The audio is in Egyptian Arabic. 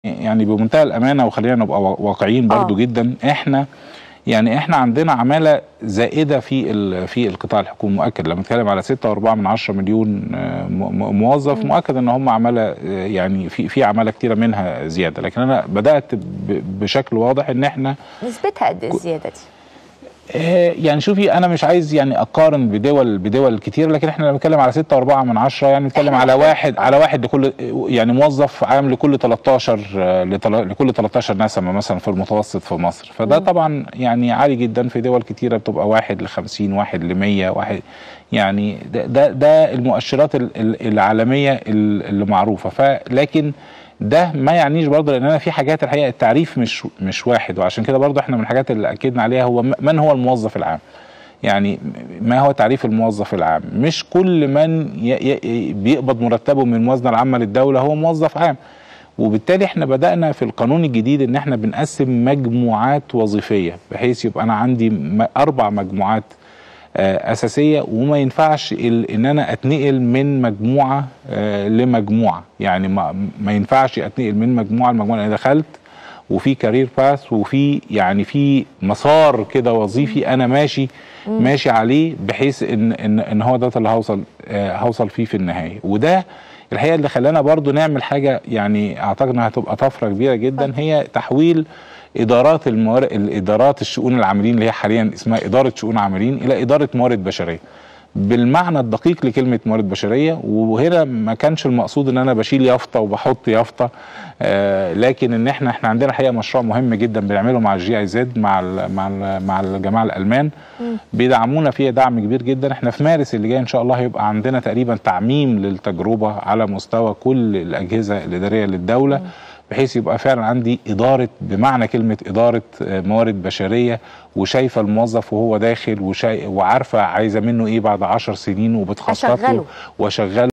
يعني بمنتهى الامانه وخلينا نبقى واقعيين برضو آه. جدا احنا يعني احنا عندنا عماله زائده في ال- في القطاع الحكومي مؤكد لما نتكلم على 6.4 من 10 مليون آه، م- م- موظف مؤكد ان هم عماله آه، يعني في في عماله كتيره منها زياده لكن انا بدات ب- بشكل واضح ان احنا نسبتها قد ايه الزياده دي؟ آه، يعني شوفي انا مش عايز يعني اقارن بدول بدول كتير لكن احنا لما بنتكلم على 6 و4 من 10 يعني نتكلم إحنا على إحنا- واحد على واحد لكل يعني موظف عام لكل 13 آه، لتل- لكل 13 نسمه مثلا في المتوسط في مصر فده طبعا يعني عالي جدا في دول كتيره بتبقى واحد ل 50 واحد ل 100 واحد يعني ده ده, ده المؤشرات ال- ال- العالميه ال- اللي معروفه فلكن ده ما يعنيش برضه لان انا في حاجات الحقيقه التعريف مش مش واحد وعشان كده برضه احنا من الحاجات اللي اكدنا عليها هو م- من هو الموظف العام يعني ما هو تعريف الموظف العام مش كل من ي- ي- بيقبض مرتبه من الموازنه العامه للدوله هو موظف عام وبالتالي احنا بدانا في القانون الجديد ان احنا بنقسم مجموعات وظيفيه بحيث يبقى انا عندي م- اربع مجموعات آه، اساسيه وما ينفعش ال- ان انا اتنقل من مجموعه آه، لمجموعه يعني ما, ما ينفعش اتنقل من مجموعه لمجموعه انا دخلت وفي كارير باث وفي يعني في مسار كده وظيفي انا ماشي ماشي عليه بحيث ان ان ان هو ده اللي هوصل آه، هوصل فيه في النهايه وده الحقيقه اللي خلانا برضو نعمل حاجه يعني اعتقد انها هتبقى طفره كبيره جدا هي تحويل ادارات الموارد الادارات الشؤون العاملين اللي هي حاليا اسمها اداره شؤون عاملين الى اداره موارد بشريه بالمعنى الدقيق لكلمه موارد بشريه وهنا ما كانش المقصود ان انا بشيل يافطه وبحط يافطه آه لكن ان احنا احنا عندنا الحقيقه مشروع مهم جدا بنعمله مع الجي اي زد مع ال مع ال مع الجماعه الالمان بيدعمونا فيها دعم كبير جدا احنا في مارس اللي جاي ان شاء الله هيبقى عندنا تقريبا تعميم للتجربه على مستوى كل الاجهزه الاداريه للدوله بحيث يبقى فعلا عندي اداره بمعنى كلمه اداره آه، موارد بشريه وشايفه الموظف وهو داخل وشاي وعارفه عايزه منه ايه بعد عشر سنين وبتخطط له أشغله. واشغله